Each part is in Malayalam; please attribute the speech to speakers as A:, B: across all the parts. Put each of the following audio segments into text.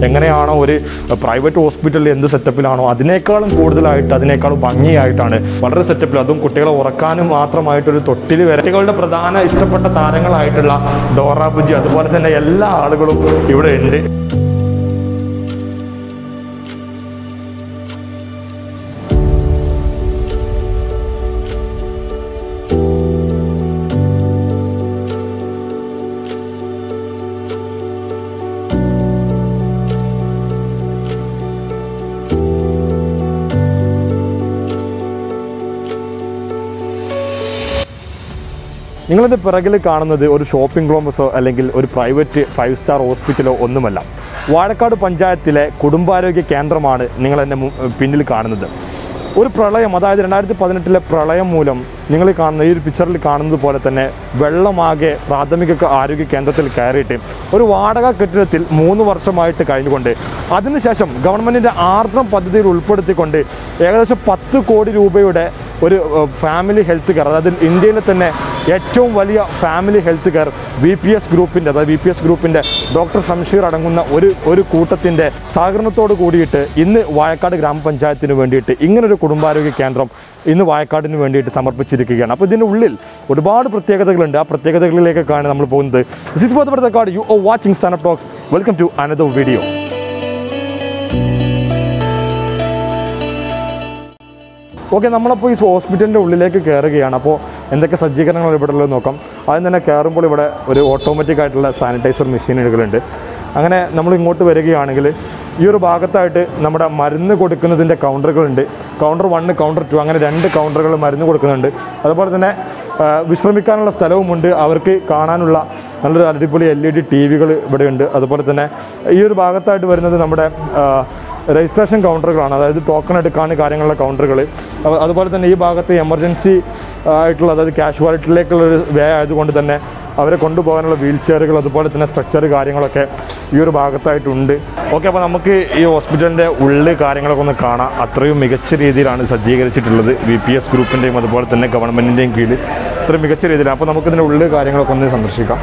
A: എങ്ങനെയാണോ ഒരു പ്രൈവറ്റ് ഹോസ്പിറ്റലിൽ എന്ത് സെറ്റപ്പിലാണോ അതിനേക്കാളും കൂടുതലായിട്ട് അതിനേക്കാളും ഭംഗിയായിട്ടാണ് വളരെ സെറ്റപ്പിൽ അതും കുട്ടികളെ ഉറക്കാനും മാത്രമായിട്ടൊരു തൊട്ടിൽ വരെ കുട്ടികളുടെ പ്രധാന ഇഷ്ടപ്പെട്ട താരങ്ങളായിട്ടുള്ള ഡോറ ബുജി അതുപോലെ തന്നെ എല്ലാ ആളുകളും ഇവിടെ ഉണ്ട് നിങ്ങളിത് പിറകിൽ കാണുന്നത് ഒരു ഷോപ്പിംഗ് കോംപ്ലക്സോ അല്ലെങ്കിൽ ഒരു പ്രൈവറ്റ് ഫൈവ് സ്റ്റാർ ഹോസ്പിറ്റലോ ഒന്നുമല്ല വാഴക്കാട് പഞ്ചായത്തിലെ കുടുംബാരോഗ്യ കേന്ദ്രമാണ് നിങ്ങൾ എൻ്റെ മു- പിന്നിൽ കാണുന്നത് ഒരു പ്രളയം അതായത് രണ്ടായിരത്തി പതിനെട്ടിലെ പ്രളയം മൂലം നിങ്ങൾ ഈ കാണുന്ന ഈ ഒരു പിക്ചറിൽ കാണുന്നത് പോലെ തന്നെ വെള്ളമാകെ പ്രാഥമിക ക- ആരോഗ്യ കേന്ദ്രത്തിൽ കയറിയിട്ട് ഒരു വാടക കെട്ടിടത്തിൽ മൂന്ന് വർഷമായിട്ട് കഴിഞ്ഞുകൊണ്ട് അതിനുശേഷം ഗവൺമെൻറ്റിൻ്റെ ആർദ്രം പദ്ധതിയിൽ ഉൾപ്പെടുത്തിക്കൊണ്ട് ഏകദേശം പത്ത് കോടി രൂപയുടെ ഒരു ഫാമിലി ഹെൽത്ത് കെയർ അതായത് ഇന്ത്യയിലെ തന്നെ ഏറ്റവും വലിയ family health care B P S ഗ്രൂപ്പിൻ്റെ അതായത് ബി പി എസ് ഗ്രൂപ്പിൻ്റെ ഡോക്ടർ ഷംഷീർ അടങ്ങുന്ന ഒരു ഒരു കൂട്ടത്തിൻ്റെ സഹകരണത്തോട് കൂടിയിട്ട് ഇന്ന് വായക്കാട് ഗ്രാമപഞ്ചായത്തിന് വേണ്ടിയിട്ട് ഇങ്ങനൊരു കുടുംബാരോഗ്യ കേന്ദ്രം ഇന്ന് വായക്കാടിന് വേണ്ടിയിട്ട് സമർപ്പിച്ചിരിക്കുകയാണ് അപ്പോൾ ഇതിൻ്റെ ഉള്ളിൽ ഒരുപാട് പ്രത്യേകതകളുണ്ട് ആ പ്രത്യേകതകളിലേക്കൊക്കെയാണ് നമ്മൾ പോകുന്നത് this is for you oh watching സ്ഥാനപ്പ് talks welcome to another video okay നമ്മളപ്പോൾ ഈ ഹോസ്പിറ്റലിൻ്റെ ഉള്ളിലേക്ക് കയറുകയാണ് അപ്പോൾ എന്തൊക്കെ സജ്ജീകരണങ്ങൾ ഇവിടെ ഉള്ളത് നോക്കാം ആദ്യം തന്നെ കയറുമ്പോൾ ഇവിടെ ഒരു ഓട്ടോമാറ്റിക് ആയിട്ടുള്ള സാനിറ്റൈസർ മെഷീനുകളുണ്ട് അങ്ങനെ നമ്മൾ ഇങ്ങോട്ട് വരികയാണെങ്കിൽ ഈ ഒരു ഭാഗത്തായിട്ട് നമ്മുടെ മരുന്ന് കൊടുക്കുന്നതിൻ്റെ കൗണ്ടറുകളുണ്ട് കൗണ്ടർ വണ്ണ് കൗണ്ടർ ടു അങ്ങനെ രണ്ട് കൗണ്ടറുകൾ മരുന്ന് കൊടുക്കുന്നുണ്ട് അതുപോലെ തന്നെ ആ, വിശ്രമിക്കാനുള്ള സ്ഥലവുമുണ്ട് അവർക്ക് കാണാനുള്ള നല്ലൊരു അടിപൊളി എൽ ഇ ഡി ടി വികൾ ഇവിടെയുണ്ട് അതുപോലെ തന്നെ ഈ ഒരു ഭാഗത്തായിട്ട് വരുന്നത് നമ്മുടെ ആ, രജിസ്ട്രേഷൻ കൗണ്ടറുകളാണ് അതായത് ടോക്കൺ എടുക്കാൻ കാര്യങ്ങളുള്ള കൗണ്ടറുകൾ അതുപോലെ തന്നെ ഈ ഭാഗത്ത് എമർജൻസി ആയിട്ടുള്ള അതായത് കാഷ്വാലിറ്റിയിലേക്കുള്ള ഒരു വേ ആയതുകൊണ്ട് തന്നെ അവരെ കൊണ്ടുപോകാനുള്ള വീൽ ചെയറുകൾ അതുപോലെ തന്നെ സ്ട്രക്ചർ കാര്യങ്ങളൊക്കെ ഈ ഒരു ഭാഗത്തായിട്ടുണ്ട് ഓക്കെ അപ്പോൾ നമുക്ക് ഈ ഹോസ്പിറ്റലിൻ്റെ ഉള്ളിൽ കാര്യങ്ങളൊക്കെ ഒന്ന് കാണാം അത്രയും മികച്ച രീതിയിലാണ് സജ്ജീകരിച്ചിട്ടുള്ളത് ബി പി എസ് ഗ്രൂപ്പിൻ്റെയും അതുപോലെ തന്നെ ഗവൺമെൻറ്റിൻ്റെയും കീഴിൽ ഇത്രയും മികച്ച രീതിയിലാണ് അപ്പോൾ നമുക്കിതിൻ്റെ ഉള്ളിൽ കാര്യങ്ങളൊക്കെ ഒന്ന് സന്ദർശിക്കാം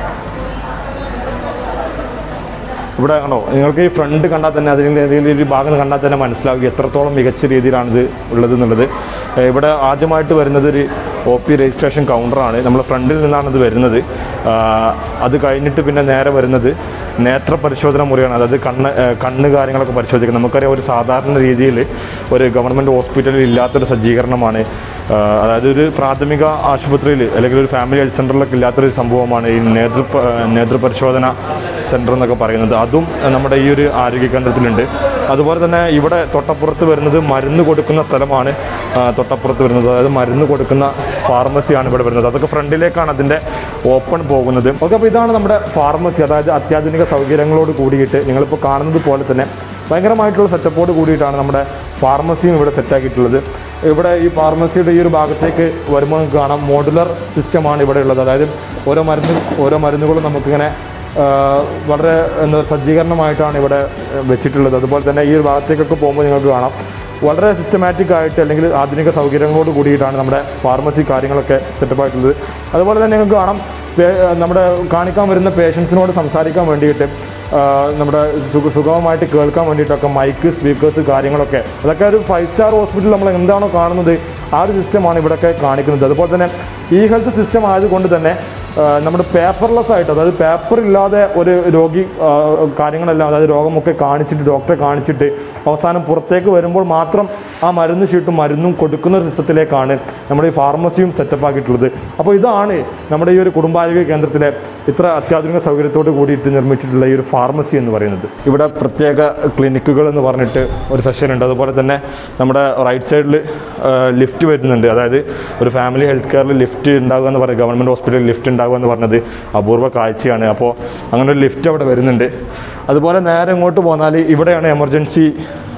A: ഇവിടെ ആണോ നിങ്ങൾക്ക് ഈ ഫ്രണ്ട് കണ്ടാൽ തന്നെ അതിൻ്റെ ഏതെങ്കിലും ഒരു ഭാഗം കണ്ടാൽ തന്നെ മനസ്സിലാവും എത്രത്തോളം മികച്ച രീതിയിലാണിത് ഉള്ളത് എന്നുള്ളത് ഏഹ് ഇവിടെ ആദ്യമായിട്ട് വരുന്നത് ഒരു ഒ പി രജിസ്ട്രേഷൻ കൗണ്ടറാണ് നമ്മൾ ഫ്രണ്ടിൽ നിന്നാണ് ഇത് വരുന്നത് ആഹ് അത് കഴിഞ്ഞിട്ട് പിന്നെ നേരെ വരുന്നത് നേത്ര പരിശോധന മുറിയാണ് അതായത് കണ്ണ് ഏഹ് കണ്ണ് കാര്യങ്ങളൊക്കെ പരിശോധിക്കുന്നത് നമുക്കറിയാം ഒരു സാധാരണ രീതിയിൽ ഒരു ഗവൺമെൻറ് ഹോസ്പിറ്റലിൽ ഇല്ലാത്തൊരു സജ്ജീകരണമാണ് ആഹ് അതായത് ഒരു പ്രാഥമിക ആശുപത്രിയിൽ അല്ലെങ്കിൽ ഒരു ഫാമിലി ഹെൽത്ത് സെൻ്ററിലൊക്കെ ഇല്ലാത്തൊരു സംഭവമാണ് ഈ നേതൃ നേതൃപരിശോധന സെൻറ്റർ എന്നൊക്കെ പറയുന്നത് അതും നമ്മുടെ ഈ ഒരു ആരോഗ്യ കേന്ദ്രത്തിലുണ്ട് അതുപോലെ തന്നെ ഇവിടെ തൊട്ടപ്പുറത്ത് വരുന്നത് മരുന്ന് കൊടുക്കുന്ന സ്ഥലമാണ് ആ, തൊട്ടപ്പുറത്ത് വരുന്നത് അതായത് മരുന്ന് കൊടുക്കുന്ന ഫാർമസിയാണ് ഇവിടെ വരുന്നത് അതൊക്കെ ഫ്രണ്ടിലേക്കാണ് അതിൻ്റെ ഓപ്പൺ പോകുന്നത് ഓക്കെ അപ്പോൾ ഇതാണ് നമ്മുടെ ഫാർമസി അതായത് അത്യാധുനിക സൗകര്യങ്ങളോട് കൂടിയിട്ട് നിങ്ങളിപ്പോൾ കാണുന്നത് പോലെ തന്നെ ഭയങ്കരമായിട്ടുള്ള സെറ്റപ്പോട് കൂടിയിട്ടാണ് നമ്മുടെ ഫാർമസിയും ഇവിടെ സെറ്റാക്കിയിട്ടുള്ളത് ഇവിടെ ഈ ഫാർമസിയുടെ ഈ ഒരു ഭാഗത്തേക്ക് വരുമ്പോൾ നമുക്ക് കാണാം മോഡുലർ സിസ്റ്റമാണ് ഇവിടെ ഉള്ളത് അതായത് ഓരോ മരുന്ന് ഓരോ മരുന്നുകളും നമുക്കിങ്ങനെ ആ, വളരെ എന്താ സജ്ജീകരണമായിട്ടാണ് ഇവിടെ ആ, വെച്ചിട്ടുള്ളത് അതുപോലെ തന്നെ ഈ ഒരു ഭാഗത്തേക്കൊക്കെ പോകുമ്പോൾ നിങ്ങൾക്ക് കാണാം വളരെ സിസ്റ്റമാറ്റിക് ആയിട്ട് അല്ലെങ്കിൽ ആധുനിക സൗകര്യങ്ങളോട് കൂടിയിട്ടാണ് നമ്മുടെ ഫാർമസി കാര്യങ്ങളൊക്കെ സെറ്റപ്പ് ആയിട്ടുള്ളത് അതുപോലെ തന്നെ നിങ്ങൾക്ക് കാണാം പേ- നമ്മുടെ കാണിക്കാൻ വരുന്ന പേഷ്യൻസിനോട് സംസാരിക്കാൻ വേണ്ടിയിട്ട് ആ, നമ്മുടെ സുഖ സുഗമമായിട്ട് കേൾക്കാൻ വേണ്ടിയിട്ടൊക്കെ മൈക്ക് സ്പീക്കേഴ്സ് കാര്യങ്ങളൊക്കെ അതൊക്കെ ഒരു ഫൈവ് സ്റ്റാർ ഹോസ്പിറ്റൽ നമ്മൾ എന്താണോ കാണുന്നത് ആ ഒരു സിസ്റ്റമാണ് ഇവിടെയൊക്കെ കാണിക്കുന്നത് അതുപോലെ തന്നെ ഈ ഹെൽത്ത് സിസ്റ്റം ആയതുകൊണ്ട് തന്നെ ആ, നമ്മുടെ പേപ്പർലെസ് ആയിട്ട് അതായത് പേപ്പർ ഇല്ലാതെ ഒരു രോഗി ആ, കാര്യങ്ങളെല്ലാം അതായത് രോഗമൊക്കെ കാണിച്ചിട്ട് ഡോക്ടറെ കാണിച്ചിട്ട് അവസാനം പുറത്തേക്ക് വരുമ്പോൾ മാത്രം ആ മരുന്ന് ഷീട്ടും മരുന്നും കൊടുക്കുന്ന ഒരു സിസ്റ്റത്തിലേക്കാണ് നമ്മുടെ ഈ ഫാർമസിയും സെറ്റപ്പ് ആക്കിയിട്ടുള്ളത് അപ്പോൾ ഇതാണ് നമ്മുടെ ഈ ഒരു കുടുംബാരോഗ്യ കേന്ദ്രത്തിലെ ഇത്ര അത്യാധുനിക സൗകര്യത്തോട് കൂടിയിട്ട് നിർമ്മിച്ചിട്ടുള്ള ഈ ഒരു ഫാർമസി എന്ന് പറയുന്നത് ഇവിടെ പ്രത്യേക ക്ലിനിക്കുകൾ എന്ന് പറഞ്ഞിട്ട് ഒരു സെഷൻ ഉണ്ട് അതുപോലെ തന്നെ നമ്മുടെ റൈറ്റ് സൈഡിൽ ലിഫ്റ്റ് വരുന്നുണ്ട് അതായത് ഒരു ഫാമിലി ഹെൽത്ത് കെയറിൽ ലിഫ്റ്റ് ഉണ്ടാകുക എന്ന് പറയുന്നത് ഗവൺമെൻറ് ഹോസ്പിറ്റലിൽ ലിഫ്റ്റ് ഉണ്ടാകുക എന്ന് പറഞ്ഞത് അപൂർവ കാഴ്ചയാണ് അപ്പോൾ അങ്ങനെ ഒരു ലിഫ്റ്റ് അവിടെ വരുന്നുണ്ട് അതുപോലെ നേരെ ഇങ്ങോട്ട് പോന്നാൽ ഇവിടെയാണ് എമർജൻസി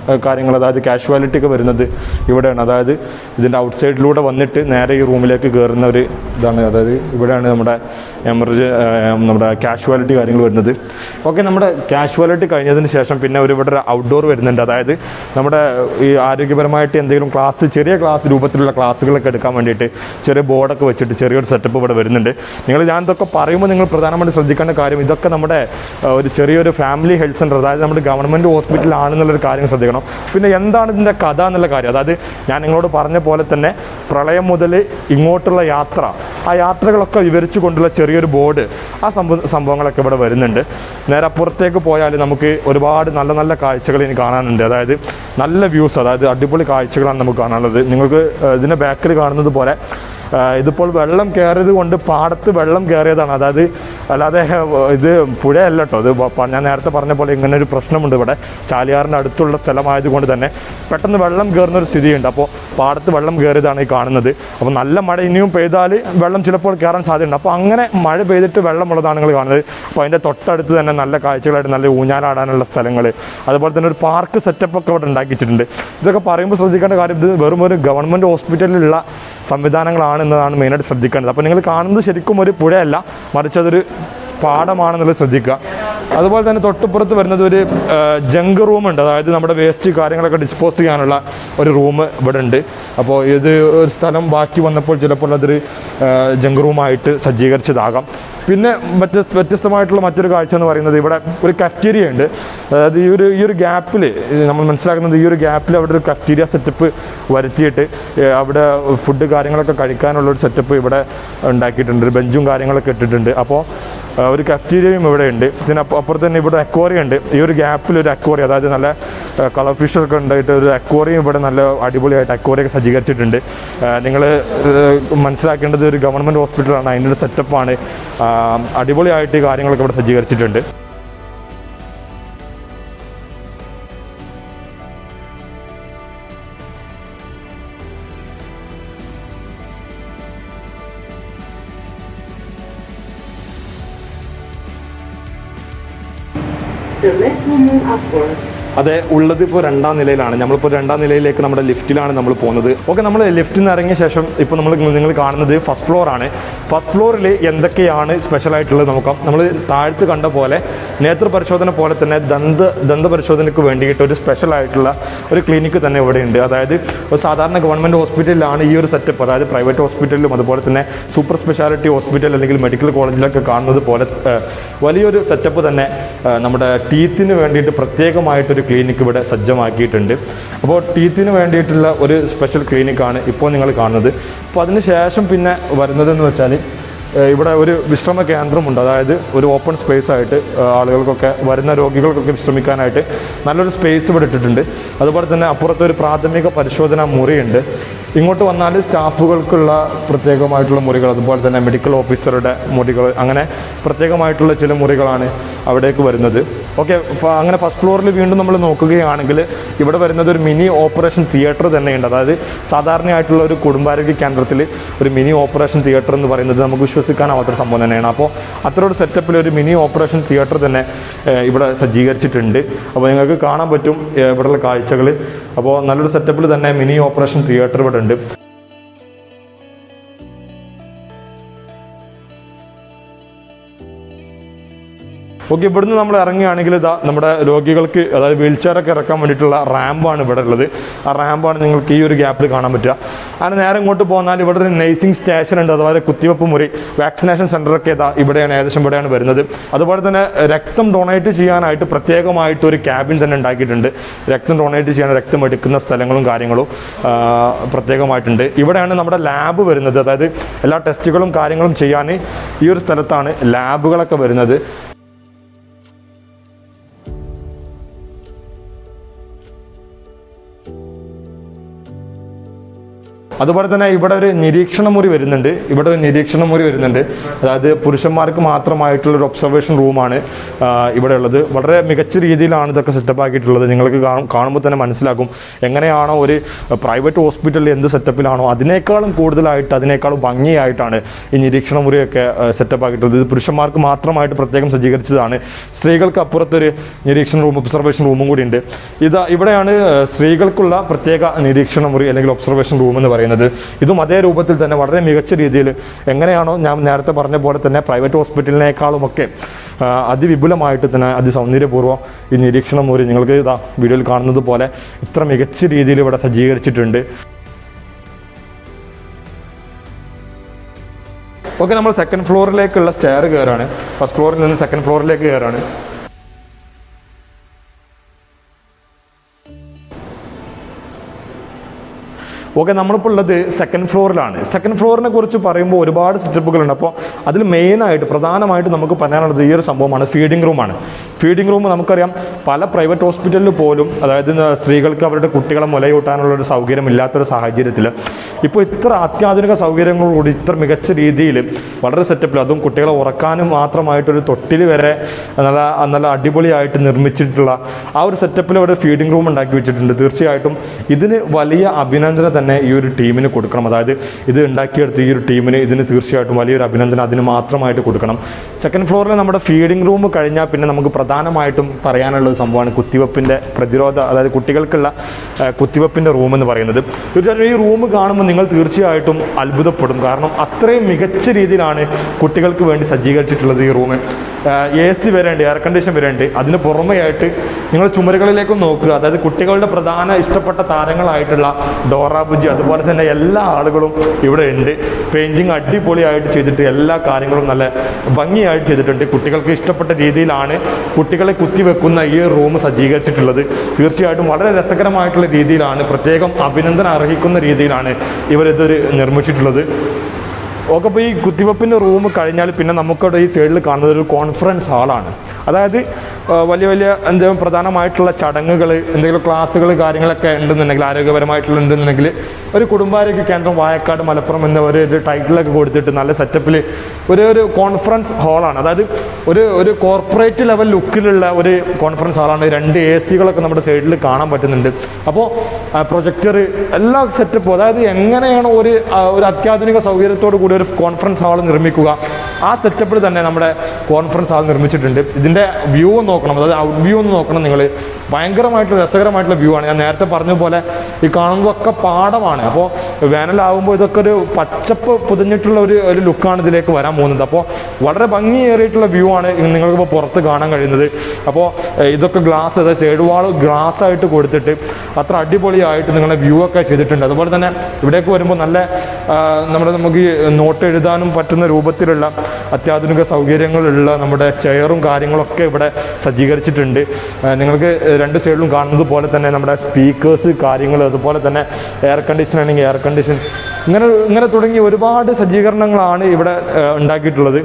A: കാര്യങ്ങൾ അതായത് കാഷ്വാലിറ്റി ഒക്കെ വരുന്നത് ഇവിടെയാണ് അതായത് ഇതിൻ്റെ ഔട്ട് സൈഡിലൂടെ വന്നിട്ട് നേരെ ഈ റൂമിലേക്ക് കയറുന്ന ഒരു ഇതാണ് അതായത് ഇവിടെയാണ് നമ്മുടെ എമർജ നമ്മുടെ കാഷ്വാലിറ്റി കാര്യങ്ങൾ വരുന്നത് ഓക്കെ നമ്മുടെ കാഷ്വാലിറ്റി കഴിഞ്ഞതിന് ശേഷം പിന്നെ ഒരു ഇവിടെ ഔട്ട്ഡോർ വരുന്നുണ്ട് അതായത് നമ്മുടെ ഈ ആരോഗ്യപരമായിട്ട് എന്തെങ്കിലും ക്ലാസ് ചെറിയ ക്ലാസ് രൂപത്തിലുള്ള ക്ലാസ്സുകളൊക്കെ എടുക്കാൻ വേണ്ടിയിട്ട് ചെറിയ ബോർഡൊക്കെ വെച്ചിട്ട് ചെറിയൊരു സെറ്റപ്പ് ഇവിടെ വരുന്നുണ്ട് നിങ്ങൾ ഞാൻ ഇതൊക്കെ പറയുമ്പോൾ നിങ്ങൾ പ്രധാനമായിട്ട് ശ്രദ്ധിക്കേണ്ട കാര്യം ഇതൊക്കെ നമ്മുടെ ആ, ഒരു ചെറിയൊരു ഫാമിലി ഹെൽത്ത് സെൻറ്റർ അതായത് നമ്മുടെ ഗവൺമെൻറ് ഹോസ്പിറ്റൽ ആണെന്നുള്ളൊരു കാര്യം ശ്രദ്ധിക്കണം പിന്നെ എന്താണ് ഇതിൻ്റെ കഥ എന്നുള്ള കാര്യം അതായത് ഞാൻ നിങ്ങളോട് പറഞ്ഞ പോലെ തന്നെ പ്രളയം മുതൽ ഇങ്ങോട്ടുള്ള യാത്ര ആ യാത്രകളൊക്കെ വിവരിച്ചു കൊണ്ടുള്ള ചെറിയൊരു ബോർഡ് ആ സംഭവ സംഭവങ്ങളൊക്കെ ഇവിടെ വരുന്നുണ്ട് നേരെ അപ്പുറത്തേക്ക് പോയാൽ നമുക്ക് ഒരുപാട് നല്ല നല്ല കാഴ്ചകൾ ഇനി കാണാനുണ്ട് അതായത് നല്ല വ്യൂസ് അതായത് അടിപൊളി കാഴ്ചകളാണ് നമുക്ക് കാണാനുള്ളത് നിങ്ങൾക്ക് ഏഹ്, ഇതിൻ്റെ ബാക്കിൽ കാണുന്നത് പോലെ ആഹ് ഇതിപ്പോൾ വെള്ളം കയറിയത് കൊണ്ട് പാടത്ത് വെള്ളം കയറിയതാണ് അതായത് അല്ലാതെ ഏഹ്, ഇത് പുഴയല്ല കേട്ടോ ഇത് പ- ഞാൻ നേരത്തെ പറഞ്ഞ പോലെ ഇങ്ങനെ ഒരു പ്രശ്നമുണ്ട് ഇവിടെ ചാലിയാറിൻ്റെ അടുത്തുള്ള സ്ഥലമായതുകൊണ്ട് തന്നെ പെട്ടെന്ന് വെള്ളം കയറുന്ന ഒരു സ്ഥിതിയുണ്ട് അപ്പോൾ പാടത്ത് വെള്ളം കയറിയതാണ് ഈ കാണുന്നത് അപ്പോൾ നല്ല മഴ ഇനിയും പെയ്താൽ വെള്ളം ചിലപ്പോൾ കയറാൻ സാധ്യതയുണ്ട് അപ്പോൾ അങ്ങനെ മഴ പെയ്തിട്ട് വെള്ളമുള്ളതാണ് നിങ്ങൾ കാണുന്നത് അപ്പോൾ അതിൻ്റെ തൊട്ടടുത്ത് തന്നെ നല്ല കാഴ്ചകളായിട്ട് നല്ല ഊഞ്ഞാലാടാനുള്ള സ്ഥലങ്ങൾ അതുപോലെ തന്നെ ഒരു പാർക്ക് സെറ്റപ്പ് ഒക്കെ ഇവിടെ ഉണ്ടാക്കിയിട്ടുണ്ട് ഇതൊക്കെ പറയുമ്പോൾ ശ്രദ്ധിക്കേണ്ട കാര്യം ഇത് വെറും ഒരു ഗവൺമെൻറ് ഹോസ്പിറ്റലിലുള്ള സംവിധാനങ്ങളാണ് എന്നതാണ് മെയിനായിട്ട് ശ്രദ്ധിക്കേണ്ടത് അപ്പോൾ നിങ്ങൾ കാണുന്നത് ശരിക്കും ഒരു പുഴയല്ല മറിച്ച് അതൊരു പാടമാണെന്നുള്ളത് ശ്രദ്ധിക്കുക അതുപോലെ തന്നെ തൊട്ടുപുറത്ത് വരുന്നത് ഒരു ജങ്ക് റൂം ഉണ്ട് അതായത് നമ്മുടെ വേസ്റ്റ് കാര്യങ്ങളൊക്കെ ഡിസ്പോസ് ചെയ്യാനുള്ള ഒരു റൂം ഇവിടെ ഉണ്ട് അപ്പോൾ ഇത് ഒരു സ്ഥലം ബാക്കി വന്നപ്പോൾ ചിലപ്പോൾ അതൊരു ജങ്ക് റൂമായിട്ട് സജ്ജീകരിച്ചതാകാം പിന്നെ മറ്റ് വ്യത്യസ്തമായിട്ടുള്ള മറ്റൊരു കാഴ്ച എന്ന് പറയുന്നത് ഇവിടെ ഒരു കഫ്റ്റീരിയ ഉണ്ട് അതായത് ഈ ഒരു ഈ ഒരു ഗ്യാപ്പിൽ നമ്മൾ മനസ്സിലാക്കുന്നത് ഈ ഒരു ഗ്യാപ്പിൽ അവിടെ ഒരു കഫ്റ്റീരിയ സെറ്റപ്പ് വരുത്തിയിട്ട് ഏ, അവിടെ ഫുഡ് കാര്യങ്ങളൊക്കെ കഴിക്കാനുള്ള ഒരു സെറ്റപ്പ് ഇവിടെ ഉണ്ടാക്കിയിട്ടുണ്ട് ഒരു ബെഞ്ചും കാര്യങ്ങളൊക്കെ ഇട്ടിട്ടുണ്ട് അപ്പോൾ ആ, ഒരു കഫ്റ്റീരിയയും ഇവിടെ ഉണ്ട് ഇതിന് അപ്പ- അപ്പുറത്ത് തന്നെ ഇവിടെ അക്വോറിയം ഉണ്ട് ഈ ഒരു ഗ്യാപ്പിൽ ഒരു അക്വോറിയം അതായത് നല്ല കളർ ഫിഷൊക്കെ ഉണ്ടായിട്ട് ഒരു അക്വോറിയം ഇവിടെ നല്ല അടിപൊളിയായിട്ട് അക്വോറിയം ഒക്കെ സജ്ജീകരിച്ചിട്ടുണ്ട് നിങ്ങൾ മനസ്സിലാക്കേണ്ടത് ഒരു ഗവൺമെൻറ് ഹോസ്പിറ്റലാണ് അതിൻ്റെ ഒരു സെറ്റപ്പാണ് അടിപൊളിയായിട്ട് ഈ കാര്യങ്ങളൊക്കെ ഇവിടെ സജ്ജീകരിച്ചിട്ടുണ്ട്
B: The lift will move upwards.
A: അതെ ഉള്ളത് ഇപ്പോൾ രണ്ടാം നിലയിലാണ് നമ്മളിപ്പോൾ രണ്ടാം നിലയിലേക്ക് നമ്മുടെ ലിഫ്റ്റിലാണ് നമ്മൾ പോകുന്നത് ഓക്കെ നമ്മൾ ലിഫ്റ്റിൽ നിന്ന് ഇറങ്ങിയ ശേഷം ഇപ്പോൾ നമ്മൾ നിങ്ങൾ കാണുന്നത് ഫസ്റ്റ് ഫ്ലോർ ആണ് ഫസ്റ്റ് ഫ്ലോറിൽ എന്തൊക്കെയാണ് സ്പെഷ്യൽ ആയിട്ടുള്ളത് നോക്കാം നമ്മൾ താഴത്ത് കണ്ട പോലെ നേത്ര പരിശോധന പോലെ തന്നെ ദന്ത ദന്ത പരിശോധനയ്ക്ക് വേണ്ടിയിട്ട് ഒരു സ്പെഷ്യൽ ആയിട്ടുള്ള ഒരു ക്ലിനിക്ക് തന്നെ ഇവിടെ ഉണ്ട് അതായത് ഒരു സാധാരണ ഗവൺമെൻറ് ഹോസ്പിറ്റലിലാണ് ഈ ഒരു സെറ്റപ്പ് അതായത് പ്രൈവറ്റ് ഹോസ്പിറ്റലിലും അതുപോലെ തന്നെ സൂപ്പർ സ്പെഷ്യാലിറ്റി ഹോസ്പിറ്റൽ അല്ലെങ്കിൽ മെഡിക്കൽ കോളേജിലൊക്കെ കാണുന്നത് പോലെ ഏഹ്, വലിയൊരു സെറ്റപ്പ് തന്നെ ഏഹ്, നമ്മുടെ ടീത്തിന് വേണ്ടിയിട്ട് പ്രത്യേകമായിട്ടൊരു ക്ലിനിക്ക് ഇവിടെ സജ്ജമാക്കിയിട്ടുണ്ട് അപ്പോൾ ടീത്തിന് വേണ്ടിയിട്ടുള്ള ഒരു സ്പെഷ്യൽ ക്ലിനിക്കാണ് ഇപ്പോൾ നിങ്ങൾ കാണുന്നത് അപ്പോൾ അതിന് ശേഷം പിന്നെ വരുന്നതെന്ന് വെച്ചാൽ ഏഹ്, ഇവിടെ ഒരു വിശ്രമ കേന്ദ്രമുണ്ട് അതായത് ഒരു ഓപ്പൺ സ്പേസ് ആയിട്ട് ഏഹ്, ആളുകൾക്കൊക്കെ വരുന്ന രോഗികൾക്കൊക്കെ വിശ്രമിക്കാനായിട്ട് നല്ലൊരു സ്പേസ് ഇവിടെ ഇട്ടിട്ടുണ്ട് അതുപോലെ തന്നെ അപ്പുറത്ത് ഒരു പ്രാഥമിക പരിശോധനാ മുറിയുണ്ട് ഇങ്ങോട്ട് വന്നാൽ സ്റ്റാഫുകൾക്കുള്ള പ്രത്യേകമായിട്ടുള്ള മുറികൾ അതുപോലെ തന്നെ മെഡിക്കൽ ഓഫീസറുടെ മുറികൾ അങ്ങനെ പ്രത്യേകമായിട്ടുള്ള ചില മുറികളാണ് അവിടേക്ക് വരുന്നത് ഓക്കെ അങ്ങനെ ഫസ്റ്റ് ഫ്ലോറിൽ വീണ്ടും നമ്മൾ നോക്കുകയാണെങ്കിൽ ഇവിടെ വരുന്നത് ഒരു മിനി ഓപ്പറേഷൻ തിയേറ്റർ തന്നെയുണ്ട് അതായത് സാധാരണയായിട്ടുള്ള ഒരു കുടുംബാരോഗ്യ കേന്ദ്രത്തിൽ ഒരു മിനി ഓപ്പറേഷൻ തിയേറ്റർ എന്ന് പറയുന്നത് നമുക്ക് വിശ്വസിക്കാനാവാത്തൊരു സംഭവം തന്നെയാണ് അപ്പോൾ അത്ര ഒരു സെറ്റപ്പിൽ ഒരു മിനി ഓപ്പറേഷൻ തിയേറ്റർ തന്നെ ഏഹ്, ഇവിടെ സജ്ജീകരിച്ചിട്ടുണ്ട് അപ്പോൾ നിങ്ങൾക്ക് കാണാൻ പറ്റും ഏഹ്, ഇവിടെയുള്ള കാഴ്ചകൾ അപ്പോൾ നല്ലൊരു സെറ്റപ്പിൽ തന്നെ മിനി ഓപ്പറേഷൻ തിയേറ്റർ ഇവിടെ ഉണ്ട് ഓക്കെ ഇവിടുന്ന് നമ്മൾ ഇറങ്ങുകയാണെങ്കിൽ ഇതാ നമ്മുടെ രോഗികൾക്ക് അതായത് വീൽ ചെയറൊക്കെ ഇറക്കാൻ വേണ്ടിയിട്ടുള്ള റാമ്പാണ് ഇവിടെ ഉള്ളത് ആ റാമ്പാണ് നിങ്ങൾക്ക് ഈ ഒരു ഗ്യാപ്പിൽ കാണാൻ പറ്റുക അങ്ങനെ നേരെ ഇങ്ങോട്ട് പോന്നാൽ ഇവിടെ ഒരു നഴ്സിംഗ് സ്റ്റേഷൻ ഉണ്ട് അതുപോലെ കുത്തിവെപ്പ് മുറി വാക്സിനേഷൻ സെൻ്ററൊക്കെ ഇതാ ഇവിടെയാണ് ഏകദേശം ഇവിടെയാണ് വരുന്നത് അതുപോലെ തന്നെ രക്തം ഡൊണേറ്റ് ചെയ്യാനായിട്ട് പ്രത്യേകമായിട്ട് ഒരു ക്യാബിൻ തന്നെ ഉണ്ടാക്കിയിട്ടുണ്ട് രക്തം ഡൊണേറ്റ് ചെയ്യാൻ രക്തം എടുക്കുന്ന സ്ഥലങ്ങളും കാര്യങ്ങളും ആ, പ്രത്യേകമായിട്ടുണ്ട് ഇവിടെയാണ് നമ്മുടെ ലാബ് വരുന്നത് അതായത് എല്ലാ ടെസ്റ്റുകളും കാര്യങ്ങളും ചെയ്യാൻ ഈ ഒരു സ്ഥലത്താണ് ലാബുകളൊക്കെ വരുന്നത് അതുപോലെ തന്നെ ഇവിടെ ഒരു നിരീക്ഷണ മുറി വരുന്നുണ്ട് ഇവിടെ ഒരു നിരീക്ഷണ മുറി വരുന്നുണ്ട് അതായത് പുരുഷന്മാർക്ക് മാത്രമായിട്ടുള്ള ഒരു ഒബ്സർവേഷൻ റൂമാണ് ഇവിടെ ഉള്ളത് വളരെ മികച്ച രീതിയിലാണ് ഇതൊക്കെ സെറ്റപ്പ് ആക്കിയിട്ടുള്ളത് നിങ്ങൾക്ക് കാണും കാണുമ്പോൾ തന്നെ മനസ്സിലാക്കും എങ്ങനെയാണോ ഒരു പ്രൈവറ്റ് ഹോസ്പിറ്റലിൽ എന്ത് സെറ്റപ്പിലാണോ അതിനേക്കാളും കൂടുതലായിട്ട് അതിനേക്കാളും ഭംഗിയായിട്ടാണ് ഈ നിരീക്ഷണ മുറിയൊക്കെ സെറ്റപ്പ് ആക്കിയിട്ടുള്ളത് ഇത് പുരുഷന്മാർക്ക് മാത്രമായിട്ട് പ്രത്യേകം സജ്ജീകരിച്ചതാണ് സ്ത്രീകൾക്ക് അപ്പുറത്തൊരു നിരീക്ഷണ റൂം ഒബ്സർവേഷൻ റൂമും കൂടി ഉണ്ട് ഇതാ ഇവിടെയാണ് ഏഹ്, സ്ത്രീകൾക്കുള്ള പ്രത്യേക നിരീക്ഷണ മുറി അല്ലെങ്കിൽ ഒബ്സർവേഷൻ റൂം എന്ന് പറയുന്നത് ഇതും അതേ രൂപത്തിൽ തന്നെ വളരെ മികച്ച രീതിയിൽ എങ്ങനെയാണോ ഞാൻ നേരത്തെ പറഞ്ഞ പോലെ തന്നെ പ്രൈവറ്റ് ഹോസ്പിറ്റലിനേക്കാളുമൊക്കെ ആ, അതിവിപുലമായിട്ട് തന്നെ അതിസൗന്ദര്യപൂർവ്വം ഈ നിരീക്ഷണ മുറി നിങ്ങൾക്ക് ഇതാ വീഡിയോയിൽ കാണുന്നത് പോലെ ഇത്ര മികച്ച രീതിയിൽ ഇവിടെ സജ്ജീകരിച്ചിട്ടുണ്ട് ഓക്കെ നമ്മൾ സെക്കൻഡ് ഫ്ലോറിലേക്കുള്ള സ്റ്റെയർ കയറാണ് ഫസ്റ്റ് ഫ്ലോറിൽ നിന്ന് സെക്കൻഡ് ഫ്ലോറിലേക്ക് കയറാണ് ഓക്കെ നമ്മളിപ്പോൾ ഉള്ളത് സെക്കൻഡ് ഫ്ലോറിലാണ് സെക്കൻഡ് ഫ്ലോറിനെ കുറിച്ച് പറയുമ്പോൾ ഒരുപാട് സെറ്റപ്പുകളുണ്ട് അപ്പോൾ അതിൽ മെയിനായിട്ട് പ്രധാനമായിട്ട് നമുക്ക് പറയാനുള്ളത് ഈ ഒരു സംഭവമാണ് ഫീഡിംഗ് റൂമാണ് ഫീഡിംഗ് റൂം നമുക്കറിയാം പല പ്രൈവറ്റ് ഹോസ്പിറ്റലിൽ പോലും അതായത് ന- സ്ത്രീകൾക്ക് അവരുടെ കുട്ടികളെ മുലയൂട്ടാനുള്ള ഒരു സൗകര്യം ഇല്ലാത്തൊരു സാഹചര്യത്തിൽ ഇപ്പോൾ ഇത്ര അത്യാധുനിക സൗകര്യങ്ങളോടുകൂടി ഇത്ര മികച്ച രീതിയിൽ വളരെ സെറ്റപ്പിൽ അതും കുട്ടികളെ ഉറക്കാനും മാത്രമായിട്ടൊരു തൊട്ടിൽ വരെ നല്ല നല്ല അടിപൊളിയായിട്ട് നിർമ്മിച്ചിട്ടുള്ള ആ ഒരു സെറ്റപ്പിൽ ഒരു ഫീഡിംഗ് റൂം ഉണ്ടാക്കി വെച്ചിട്ടുണ്ട് തീർച്ചയായിട്ടും ഇതിന് വലിയ അഭിനന്ദനം തന്നെ ഈ ഒരു ടീമിന് കൊടുക്കണം അതായത് ഇത് ഉണ്ടാക്കിയെടുത്ത ഈ ഒരു ടീമിന് ഇതിന് തീർച്ചയായിട്ടും വലിയൊരു അഭിനന്ദനം അതിന് മാത്രമായിട്ട് കൊടുക്കണം സെക്കൻഡ് ഫ്ലോറിൽ നമ്മുടെ ഫീഡിംഗ് റൂം കഴിഞ്ഞാൽ പിന്നെ നമുക്ക് പ്രധാനമായിട്ടും പറയാനുള്ള ഒരു സംഭവമാണ് കുത്തിവെപ്പിൻ്റെ പ്രതിരോധ അതായത് കുട്ടികൾക്കുള്ള ആ, കുത്തിവെപ്പിൻ്റെ റൂം എന്ന് പറയുന്നത് തീർച്ചയായിട്ടും ഈ റൂം കാണുമ്പോൾ നിങ്ങൾ തീർച്ചയായിട്ടും അത്ഭുതപ്പെടും കാരണം അത്രയും മികച്ച രീതിയിലാണ് കുട്ടികൾക്ക് വേണ്ടി സജ്ജീകരിച്ചിട്ടുള്ളത് ഈ റൂം എ സി വരെയുണ്ട് എയർ കണ്ടീഷൻ വരെയുണ്ട് അതിന് പുറമെയായിട്ട് നിങ്ങൾ ചുമരുകളിലേക്കും നോക്കുക അതായത് കുട്ടികളുടെ പ്രധാന ഇഷ്ടപ്പെട്ട താരങ്ങളായിട്ടുള്ള ഡോറ ബുജി അതുപോലെ തന്നെ എല്ലാ ആളുകളും ഇവിടെ ഉണ്ട് പെയിൻറ്റിങ് അടിപൊളിയായിട്ട് ചെയ്തിട്ട് എല്ലാ കാര്യങ്ങളും നല്ല ഭംഗിയായിട്ട് ചെയ്തിട്ടുണ്ട് കുട്ടികൾക്ക് ഇഷ്ടപ്പെട്ട രീതിയിലാണ് കുട്ടികളെ കുത്തിവെക്കുന്ന ഈ റൂം സജ്ജീകരിച്ചിട്ടുള്ളത് തീർച്ചയായിട്ടും വളരെ രസകരമായിട്ടുള്ള രീതിയിലാണ് പ്രത്യേകം അഭിനന്ദനം അർഹിക്കുന്ന രീതിയിലാണ് ഇവരിതൊരു നിർമ്മിച്ചിട്ടുള്ളത് ഓക്കെ അപ്പോൾ ഈ കുത്തിവെപ്പിൻ്റെ റൂം കഴിഞ്ഞാൽ പിന്നെ നമുക്കവിടെ ഈ സൈഡിൽ കാണുന്നത് ഒരു കോൺഫറൻസ് ഹാളാണ് അതായത് ആ, വലിയ വലിയ എന്തെങ്കിലും പ്രധാനമായിട്ടുള്ള ചടങ്ങുകൾ എന്തെങ്കിലും ക്ലാസ്സുകൾ കാര്യങ്ങളൊക്കെ ഉണ്ടെന്നുണ്ടെങ്കിൽ ആരോഗ്യപരമായിട്ടുള്ള ഉണ്ടെന്നുണ്ടെങ്കിൽ ഒരു കുടുംബാരോഗ്യ കേന്ദ്രം വായക്കാട് മലപ്പുറം എന്ന ഒരു ഒരു ടൈറ്റിലൊക്കെ കൊടുത്തിട്ട് നല്ല സെറ്റപ്പിൽ ഒരു ഒരു കോൺഫറൻസ് ഹാളാണ് അതായത് ഒരു ഒരു കോർപ്പറേറ്റ് ലെവൽ ലുക്കിലുള്ള ഒരു കോൺഫറൻസ് ഹാളാണ് രണ്ട് എ സികളൊക്കെ നമ്മുടെ സൈഡിൽ കാണാൻ പറ്റുന്നുണ്ട് അപ്പോൾ പ്രൊജക്ടർ എല്ലാ സെറ്റപ്പും അതായത് എങ്ങനെയാണ് ഒരു ആ, ഒരു അത്യാധുനിക സൗകര്യത്തോടു കൂടി ഒരു കോൺഫറൻസ് ഹാൾ നിർമ്മിക്കുക ആ സെറ്റപ്പിൽ തന്നെ നമ്മുടെ കോൺഫറൻസ് ഹാൾ നിർമ്മിച്ചിട്ടുണ്ട് ഇതിൻ്റെ വ്യൂ നോക്കണം അതായത് ഔട്ട് വ്യൂ ഒന്ന് നോക്കണം നിങ്ങൾ ഭയങ്കരമായിട്ടുള്ള രസകരമായിട്ടുള്ള വ്യൂ ആണ് ഞാൻ നേരത്തെ പറഞ്ഞ പോലെ ഈ കാണുന്നതൊക്കെ പാടമാണ് അപ്പോൾ വേനലാകുമ്പോൾ ഇതൊക്കെ ഒരു പച്ചപ്പ് പുതിഞ്ഞിട്ടുള്ള ഒരു ഒരു ലുക്കാണ് ഇതിലേക്ക് വരാൻ പോകുന്നത് അപ്പോൾ വളരെ ഭംഗിയേറിയിട്ടുള്ള വ്യൂ ആണ് നിങ്ങൾക്കിപ്പോൾ പുറത്ത് കാണാൻ കഴിയുന്നത് അപ്പോൾ ഏഹ്, ഇതൊക്കെ ഗ്ലാസ് അതായത് സൈഡ് വാൾ ഗ്ലാസ് ആയിട്ട് കൊടുത്തിട്ട് അത്ര അടിപൊളിയായിട്ട് നിങ്ങളുടെ വ്യൂ ഒക്കെ ചെയ്തിട്ടുണ്ട് അതുപോലെ തന്നെ ഇവിടേക്ക് വരുമ്പോൾ നല്ല ആ, നമ്മുടെ നമുക്ക് ഈ നോട്ട് എഴുതാനും പറ്റുന്ന രൂപത്തിലുള്ള അത്യാധുനിക സൗകര്യങ്ങളുള്ള നമ്മുടെ ചെയറും കാര്യങ്ങളൊക്കെ ഇവിടെ സജ്ജീകരിച്ചിട്ടുണ്ട് ആ, നിങ്ങൾക്ക് രണ്ട് സൈഡിലും കാണുന്നത് പോലെ തന്നെ നമ്മുടെ സ്പീക്കേഴ്സ് കാര്യങ്ങൾ അതുപോലെ തന്നെ എയർ കണ്ടീഷൻ ആണെങ്കിൽ എയർ കണ്ടീഷൻ ഇങ്ങനെ ഇങ്ങനെ തുടങ്ങി ഒരുപാട് സജ്ജീകരണങ്ങളാണ് ഇവിടെ ആ, ഉണ്ടാക്കിയിട്ടുള്ളത്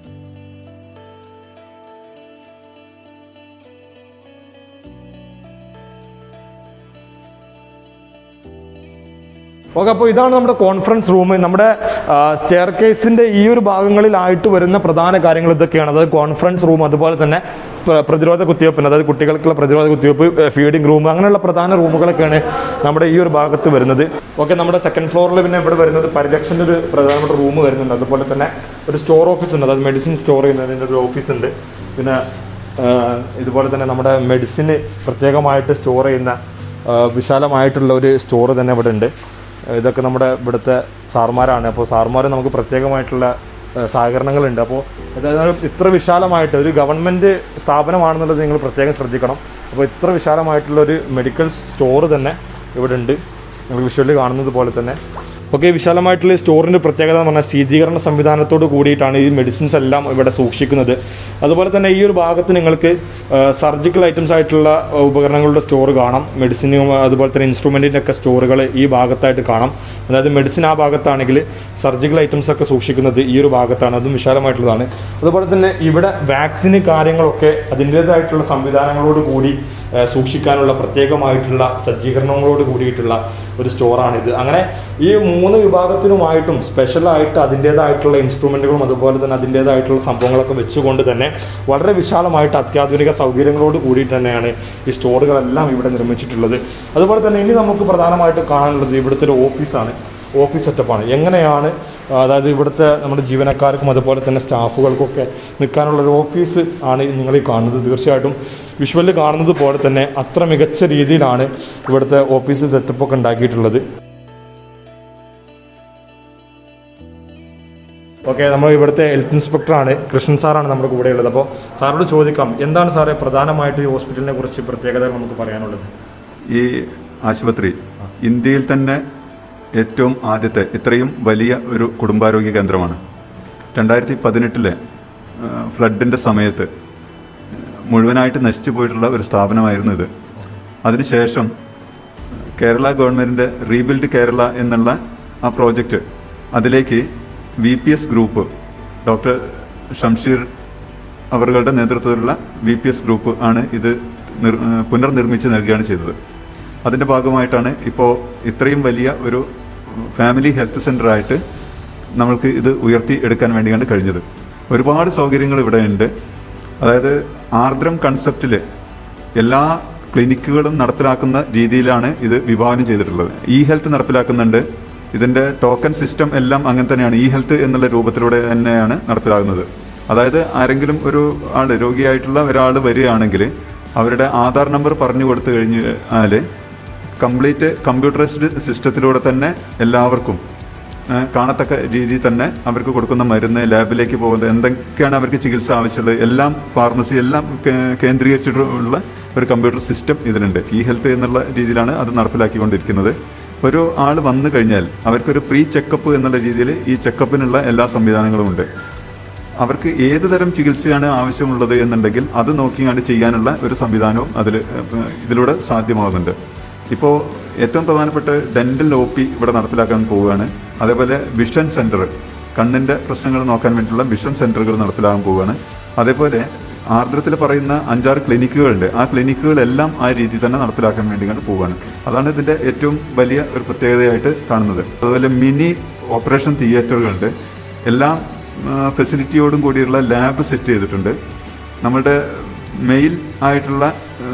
A: ഓക്കെ അപ്പോൾ ഇതാണ് നമ്മുടെ കോൺഫറൻസ് റൂം നമ്മുടെ സ്റ്റെയർ കേസിൻ്റെ ഈ ഒരു ഭാഗങ്ങളിലായിട്ട് വരുന്ന പ്രധാന കാര്യങ്ങൾ ഇതൊക്കെയാണ് അതായത് കോൺഫറൻസ് റൂം അതുപോലെ തന്നെ പ്ര- പ്രതിരോധ കുത്തിവയ്പ്പിന് അതായത് കുട്ടികൾക്കുള്ള പ്രതിരോധ കുത്തിവയ്പ്പ് ഫീഡിംഗ് റൂം അങ്ങനെയുള്ള പ്രധാന റൂമുകളൊക്കെയാണ് നമ്മുടെ ഈ ഒരു ഭാഗത്ത് വരുന്നത് ഓക്കെ നമ്മുടെ സെക്കൻഡ് ഫ്ലോറിൽ പിന്നെ ഇവിടെ വരുന്നത് പരിരക്ഷൻ്റെ ഒരു പ്രധാനപ്പെട്ട റൂം വരുന്നുണ്ട് അതുപോലെ തന്നെ ഒരു സ്റ്റോർ ഓഫീസ് ഉണ്ട് അതായത് മെഡിസിൻ സ്റ്റോർ ചെയ്യുന്നതിൻ്റെ ഒരു ഓഫീസ് ഉണ്ട് പിന്നെ ആ, ഇതുപോലെ തന്നെ നമ്മുടെ മെഡിസിന് പ്രത്യേകമായിട്ട് സ്റ്റോർ ചെയ്യുന്ന ആ, വിശാലമായിട്ടുള്ള ഒരു സ്റ്റോർ തന്നെ ഇവിടെ ഉണ്ട് ഇതൊക്കെ നമ്മുടെ ഇവിടുത്തെ സാർമാരാണ് അപ്പോൾ സാർമാർ നമുക്ക് പ്രത്യേകമായിട്ടുള്ള ഏഹ്, സഹകരണങ്ങളുണ്ട് അപ്പോൾ അതായത് ഇത്ര വിശാലമായിട്ട് ഒരു ഗവൺമെൻറ് സ്ഥാപനമാണെന്നുള്ളത് നിങ്ങൾ പ്രത്യേകം ശ്രദ്ധിക്കണം അപ്പോൾ ഇത്ര വിശാലമായിട്ടുള്ള ഒരു മെഡിക്കൽ സ്റ്റോർ തന്നെ ഇവിടെ ഉണ്ട് നിങ്ങൾ വിഷ്വലിൽ കാണുന്നത് പോലെ തന്നെ ഓക്കെ വിശാലമായിട്ടുള്ള ഈ സ്റ്റോറിൻ്റെ പ്രത്യേകത എന്ന് പറഞ്ഞാൽ ശീതീകരണ സംവിധാനത്തോട് കൂടിയിട്ടാണ് ഈ മെഡിസിൻസ് എല്ലാം ഇവിടെ സൂക്ഷിക്കുന്നത് അതുപോലെ തന്നെ ഈ ഒരു ഭാഗത്ത് നിങ്ങൾക്ക് സർജിക്കൽ ഐറ്റംസ് ആയിട്ടുള്ള ആ, ഉപകരണങ്ങളുടെ സ്റ്റോർ കാണാം മെഡിസിനും അതുപോലെ തന്നെ ഇൻസ്ട്രുമെൻറ്റിൻ്റെ ഒക്കെ സ്റ്റോറുകൾ ഈ ഭാഗത്തായിട്ട് കാണാം അതായത് മെഡിസിൻ ആ ഭാഗത്താണെങ്കിൽ സർജിക്കൽ ഐറ്റംസ് ഒക്കെ സൂക്ഷിക്കുന്നത് ഈ ഒരു ഭാഗത്താണ് അതും വിശാലമായിട്ടുള്ളതാണ് അതുപോലെ തന്നെ ഇവിടെ വാക്സിന് കാര്യങ്ങളൊക്കെ അതിൻ്റേതായിട്ടുള്ള സംവിധാനങ്ങളോട് കൂടി ആ, സൂക്ഷിക്കാനുള്ള പ്രത്യേകമായിട്ടുള്ള സജ്ജീകരണങ്ങളോട് കൂടിയിട്ടുള്ള ഒരു സ്റ്റോറാണിത് അങ്ങനെ ഈ മൂന്ന് വിഭാഗത്തിനുമായിട്ടും സ്പെഷ്യലായിട്ട് അതിൻ്റേതായിട്ടുള്ള ഇൻസ്ട്രുമെൻറ്റുകളും അതുപോലെ തന്നെ അതിൻ്റേതായിട്ടുള്ള സംഭവങ്ങളൊക്കെ വെച്ചുകൊണ്ട് തന്നെ വളരെ വിശാലമായിട്ട് അത്യാധുനിക സൗകര്യങ്ങളോട് കൂടിയിട്ട് തന്നെയാണ് ഈ സ്റ്റോറുകളെല്ലാം ഇവിടെ നിർമ്മിച്ചിട്ടുള്ളത് അതുപോലെ തന്നെ ഇനി നമുക്ക് പ്രധാനമായിട്ട് കാണാനുള്ളത് ഇവിടുത്തെ ഒരു ഓഫീസാണ് ഓഫീസ് സെറ്റപ്പാണ് എങ്ങനെയാണ് അതായത് ഇവിടുത്തെ നമ്മുടെ ജീവനക്കാർക്കും അതുപോലെ തന്നെ സ്റ്റാഫുകൾക്കൊക്കെ നിൽക്കാനുള്ള ഒരു ഓഫീസ് ആണ് നിങ്ങൾ ഈ കാണുന്നത് തീർച്ചയായിട്ടും വിഷ്വലിൽ കാണുന്നത് പോലെ തന്നെ അത്ര മികച്ച രീതിയിലാണ് ഇവിടുത്തെ ഓഫീസ് സെറ്റപ്പൊക്കെ ഉണ്ടാക്കിയിട്ടുള്ളത് ഓക്കെ നമ്മൾ ഇവിടുത്തെ ഹെൽത്ത് ഇൻസ്പെക്ടറാണ് കൃഷ്ണൻ സാറാണ് നമ്മുടെ കൂടെ ഉള്ളത് അപ്പോൾ സാറിനോട് ചോദിക്കാം എന്താണ് സാറേ പ്രധാനമായിട്ട് ഈ ഹോസ്പിറ്റലിനെ കുറിച്ച് പ്രത്യേകതകൾ നമുക്ക് പറയാനുള്ളത്
C: ഈ ആശുപത്രി ഇന്ത്യയിൽ തന്നെ ഏറ്റവും ആദ്യത്തെ ഇത്രയും വലിയ ഒരു കുടുംബാരോഗ്യ കേന്ദ്രമാണ് രണ്ടായിരത്തി പതിനെട്ടിലെ ഫ്ലഡിൻ്റെ സമയത്ത് മുഴുവനായിട്ട് നശിച്ചു പോയിട്ടുള്ള ഒരു സ്ഥാപനമായിരുന്നു ഇത് അതിനുശേഷം കേരള ഗവൺമെൻറ്റിൻ്റെ റീബിൽഡ് കേരള എന്നുള്ള ആ പ്രോജക്റ്റ് അതിലേക്ക് V P S group doctor Shamsheer അവരുടെ നേതൃത്വത്തിലുള്ള വി പി എസ് ഗ്രൂപ്പ് ആണ് ഇത് നിർ ഏഹ് പുനർനിർമ്മിച്ച് നൽകുകയാണ് ചെയ്തത് അതിൻ്റെ ഭാഗമായിട്ടാണ് ഇപ്പോൾ ഇത്രയും വലിയ ഒരു ഫാമിലി ഹെൽത്ത് സെൻ്ററായിട്ട് നമ്മൾക്ക് ഇത് ഉയർത്തി എടുക്കാൻ വേണ്ടിയാണ് കഴിഞ്ഞത് ഒരുപാട് സൗകര്യങ്ങൾ ഇവിടെ ഉണ്ട് അതായത് ആർദ്രം കൺസെപ്റ്റിൽ എല്ലാ ക്ലിനിക്കുകളും നടപ്പിലാക്കുന്ന രീതിയിലാണ് ഇത് വിഭാവനം ചെയ്തിട്ടുള്ളത് ഇ ഹെൽത്ത് നടപ്പിലാക്കുന്നുണ്ട് ഇതിൻ്റെ ടോക്കൺ സിസ്റ്റം എല്ലാം അങ്ങനെ തന്നെയാണ് ഇ ഹെൽത്ത് എന്നുള്ള രൂപത്തിലൂടെ തന്നെയാണ് നടപ്പിലാകുന്നത് അതായത് ആരെങ്കിലും ഒരു ആൾ രോഗിയായിട്ടുള്ള ഒരാൾ വരികയാണെങ്കിൽ അവരുടെ ആധാർ നമ്പർ പറഞ്ഞു കൊടുത്തു കഴിഞ്ഞാൽ കംപ്ലീറ്റ് കമ്പ്യൂട്ടറൈസ്ഡ് സിസ്റ്റത്തിലൂടെ തന്നെ എല്ലാവർക്കും ആ, കാണത്തക്ക രീതിയിൽ തന്നെ അവർക്ക് കൊടുക്കുന്ന മരുന്ന് ലാബിലേക്ക് പോകുന്നത് എന്തൊക്കെയാണ് അവർക്ക് ചികിത്സ ആവശ്യമുള്ളത് എല്ലാം ഫാർമസി എല്ലാം കേ- കേന്ദ്രീകരിച്ചിട്ടുള്ള ഒരു കമ്പ്യൂട്ടർ സിസ്റ്റം ഇതിലുണ്ട് ഇ ഹെൽത്ത് എന്നുള്ള രീതിയിലാണ് അത് നടപ്പിലാക്കിക്കൊണ്ടിരിക്കുന്നത് ഒരു ആൾ വന്നു കഴിഞ്ഞാൽ അവർക്കൊരു പ്രീ ചെക്കപ്പ് എന്നുള്ള രീതിയിൽ ഈ ചെക്കപ്പിനുള്ള എല്ലാ സംവിധാനങ്ങളും ഉണ്ട് അവർക്ക് ഏത് തരം ചികിത്സയാണ് ആവശ്യമുള്ളത് എന്നുണ്ടെങ്കിൽ അത് നോക്കിയാണ് ചെയ്യാനുള്ള ഒരു സംവിധാനവും അതിൽ ഇതിലൂടെ സാധ്യമാകുന്നുണ്ട് ഇപ്പോൾ ഏറ്റവും പ്രധാനപ്പെട്ട ഡെന്റൽ ഒ പി ഇവിടെ നടപ്പിലാക്കാൻ പോവുകയാണ് അതേപോലെ വിഷൻ സെൻറ്റർ കണ്ണിൻ്റെ പ്രശ്നങ്ങൾ നോക്കാൻ വേണ്ടിയിട്ടുള്ള വിഷൻ സെൻറ്ററുകൾ നടപ്പിലാക്കാൻ പോവുകയാണ് അതേപോലെ ആർദ്രത്തിൽ പറയുന്ന അഞ്ചാറ് ക്ലിനിക്കുകളുണ്ട് ആ ക്ലിനിക്കുകളെല്ലാം ആ രീതിയിൽ തന്നെ നടപ്പിലാക്കാൻ വേണ്ടി കണ്ട് പോവുകയാണ് അതാണ് ഇതിൻ്റെ ഏറ്റവും വലിയ ഒരു പ്രത്യേകതയായിട്ട് കാണുന്നത് അതുപോലെ മിനി ഓപ്പറേഷൻ തിയേറ്ററുകളുണ്ട് എല്ലാം ഫെസിലിറ്റിയോടും കൂടിയുള്ള ലാബ് സെറ്റ് ചെയ്തിട്ടുണ്ട് നമ്മുടെ മെയിൽ ആയിട്ടുള്ള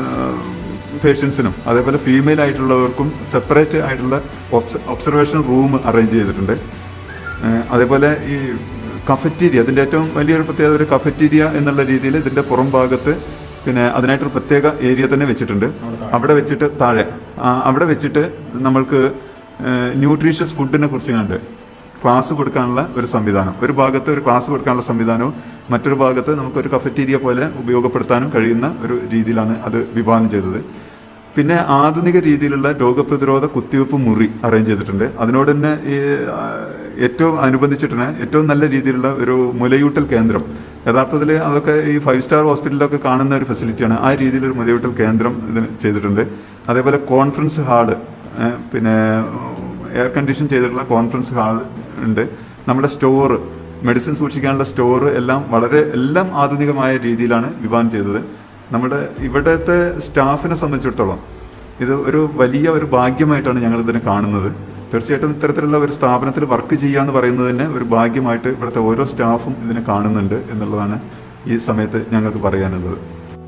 C: പേഷ്യൻസിനും അതേപോലെ ഫീമെയിൽ ആയിട്ടുള്ളവർക്കും സെപ്പറേറ്റ് ആയിട്ടുള്ള ഒബ്സർവേഷൻ റൂം അറേഞ്ച് ചെയ്തിട്ടുണ്ട് ഏഹ് അതേപോലെ ഈ കഫറ്റീരിയ അതിൻ്റെ ഏറ്റവും വലിയൊരു പ്രത്യേകത ഒരു കഫറ്റീരിയ എന്നുള്ള രീതിയിൽ ഇതിൻ്റെ പുറം ഭാഗത്ത് പിന്നെ അതിനായിട്ടൊരു പ്രത്യേക ഏരിയ തന്നെ വെച്ചിട്ടുണ്ട് അവിടെ വെച്ചിട്ട് താഴെ ആ, അവിടെ വെച്ചിട്ട് നമ്മൾക്ക് ന്യൂട്രീഷ്യസ് ഫുഡിനെ കുറിച്ച് കണ്ട് ക്ലാസ് കൊടുക്കാനുള്ള ഒരു സംവിധാനം ഒരു ഭാഗത്ത് ഒരു ക്ലാസ് കൊടുക്കാനുള്ള സംവിധാനവും മറ്റൊരു ഭാഗത്ത് നമുക്കൊരു കഫറ്റീരിയ പോലെ ഉപയോഗപ്പെടുത്താനും കഴിയുന്ന ഒരു രീതിയിലാണ് അത് വിഭാവനം ചെയ്തത് പിന്നെ ആധുനിക രീതിയിലുള്ള രോഗപ്രതിരോധ കുത്തിവയ്പ്പ് മുറി അറേഞ്ച് ചെയ്തിട്ടുണ്ട് അതിനോട് തന്നെ ഈ ആ, ഏറ്റവും അനുബന്ധിച്ചിട്ട് തന്നെ ഏറ്റവും നല്ല രീതിയിലുള്ള ഒരു മുലയൂട്ടൽ കേന്ദ്രം യഥാർത്ഥത്തിൽ അതൊക്കെ ഈ ഫൈവ് സ്റ്റാർ ഹോസ്പിറ്റലിലൊക്കെ കാണുന്ന ഒരു ഫെസിലിറ്റിയാണ് ആ രീതിയിലൊരു മുലയൂട്ടൽ കേന്ദ്രം ഇതിന് ചെയ്തിട്ടുണ്ട് അതേപോലെ കോൺഫറൻസ് ഹാള് ഏഹ് പിന്നെ എയർ കണ്ടീഷൻ ചെയ്തിട്ടുള്ള കോൺഫറൻസ് ഹാൾ ഉണ്ട് നമ്മുടെ സ്റ്റോർ മെഡിസിൻ സൂക്ഷിക്കാനുള്ള സ്റ്റോർ എല്ലാം വളരെ എല്ലാം ആധുനികമായ രീതിയിലാണ് വിഭാവനം ചെയ്തത് നമ്മുടെ ഇവിടുത്തെ സ്റ്റാഫിനെ സംബന്ധിച്ചിടത്തോളം ഇത് ഒരു വലിയ ഒരു ഭാഗ്യമായിട്ടാണ് ഞങ്ങൾ ഇതിനെ കാണുന്നത് തീർച്ചയായിട്ടും ഇത്തരത്തിലുള്ള ഒരു സ്ഥാപനത്തിൽ വർക്ക് ചെയ്യുക എന്ന് പറയുന്നത് തന്നെ ഒരു ഭാഗ്യമായിട്ട് ഇവിടുത്തെ ഓരോ സ്റ്റാഫും ഇതിനെ കാണുന്നുണ്ട് എന്നുള്ളതാണ് ഈ സമയത്ത് ഞങ്ങൾക്ക് പറയാനുള്ളത്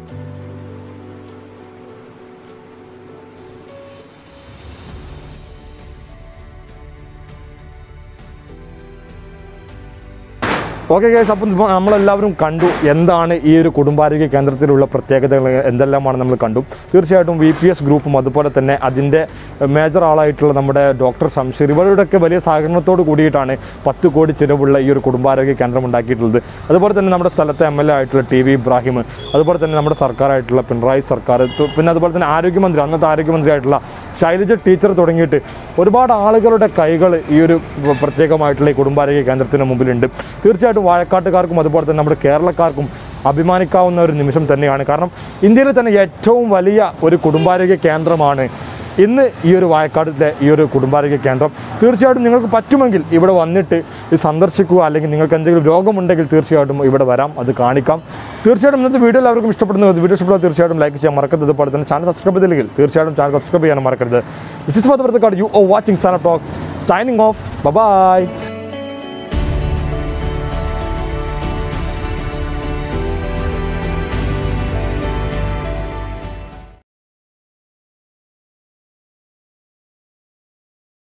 A: ഓക്കെ കേസ് അപ്പം ഇപ്പോൾ നമ്മളെല്ലാവരും കണ്ടു എന്താണ് ഈ ഒരു കുടുംബാരോഗ്യ കേന്ദ്രത്തിലുള്ള പ്രത്യേകതകൾ എന്തെല്ലാമാണ് നമ്മൾ കണ്ടു തീർച്ചയായിട്ടും വി പി എസ് ഗ്രൂപ്പും അതുപോലെ തന്നെ അതിൻ്റെ മേജർ ആളായിട്ടുള്ള നമ്മുടെ ഡോക്ടർ ശംഷീർ ഇവരുടെയൊക്കെ വലിയ സഹകരണത്തോട് കൂടിയിട്ടാണ് പത്ത് കോടി ചിലവുള്ള ഈ ഒരു കുടുംബാരോഗ്യ കേന്ദ്രം ഉണ്ടാക്കിയിട്ടുള്ളത് അതുപോലെ തന്നെ നമ്മുടെ സ്ഥലത്തെ എം എൽ എ ആയിട്ടുള്ള ടി വി ഇബ്രാഹിം അതുപോലെ തന്നെ നമ്മുടെ സർക്കാരായിട്ടുള്ള പിണറായി സർക്കാർ തു- പിന്നെ അതുപോലെ തന്നെ ആരോഗ്യമന്ത്രി അന്നത്തെ ആരോഗ്യമന്ത്രി ആയിട്ടുള്ള ശൈലജ ടീച്ചർ തുടങ്ങിയിട്ട് ഒരുപാട് ആളുകളുടെ കൈകൾ ഈ ഒരു പ്രത്യേകമായിട്ടുള്ള ഈ കുടുംബാരോഗ്യ കേന്ദ്രത്തിന് മുമ്പിലുണ്ട് തീർച്ചയായിട്ടും വാഴക്കാട്ടുകാർക്കും അതുപോലെ തന്നെ നമ്മുടെ കേരളക്കാർക്കും അഭിമാനിക്കാവുന്ന ഒരു നിമിഷം തന്നെയാണ് കാരണം ഇന്ത്യയിലെ തന്നെ ഏറ്റവും വലിയ ഒരു കുടുംബാരോഗ്യ കേന്ദ്രമാണ് ഇന്ന് ഈ ഒരു വായക്കാടിൻ്റെ ഈ ഒരു കുടുംബാരോഗ്യ കേന്ദ്രം തീർച്ചയായിട്ടും നിങ്ങൾക്ക് പറ്റുമെങ്കിൽ ഇവിടെ വന്നിട്ട് ഇത് സന്ദർശിക്കുക അല്ലെങ്കിൽ നിങ്ങൾക്ക് എന്തെങ്കിലും രോഗമുണ്ടെങ്കിൽ തീർച്ചയായിട്ടും ഇവിടെ വരാം അത് കാണിക്കാം തീർച്ചയായിട്ടും ഇന്നത്തെ വീഡിയോ എല്ലാവർക്കും ഇഷ്ടപ്പെടുന്നത് വീഡിയോ ഇഷ്ടപ്പെട്ടാൽ തീർച്ചയായിട്ടും ലൈക്ക് ചെയ്യാൻ മറക്കരുത് അതുപോലെ തന്നെ ചാനൽ സബ്സ്ക്രൈബ് ചെയ്തില്ലെങ്കിൽ തീർച്ചയായിട്ടും ചാനൽ സബ്സ്ക്രൈബ് ചെയ്യാൻ മറക്കരുത് this is for you oh watching Sana talks signing off by